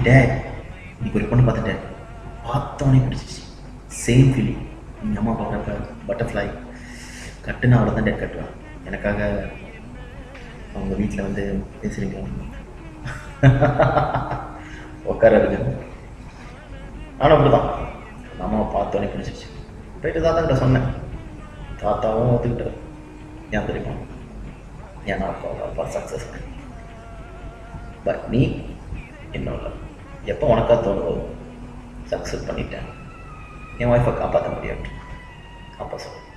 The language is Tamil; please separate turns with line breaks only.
டேட் இன்னைக்கு ஒரு பொண்ணு பார்த்துட்டேன் பார்த்தோன்னே பிடிச்சிச்சு சேம் ஃபீலிங் எங்கள் அம்மா பார்க்குறப்ப பட்டர்ஃப்ளை கட்டுனா அவ்வளோ தான் டேட் கட்டுவேன் எனக்காக அவங்க வீட்டில் வந்து பேசுகிறீங்களா உட்கார இருக்கு நானும் அப்படி தான் அம்மாவை பார்த்தோன்னே பிடிச்சிருச்சு போயிட்டு தாத்தாக்கிட்ட சொன்னேன் தாத்தாவும் ஒத்துக்கிட்டார் ஏன் தெரியுமா ஏன்னா அப்பா அப்பா சக்ஸஸ் பட் நீ இன்னும் இல்லை எப்போ உனக்கா தோணுதோ சக்ஸஸ் பண்ணிட்டேன் என் ஒய்ஃபை காப்பாற்ற முடியாது அப்பா சொல்ல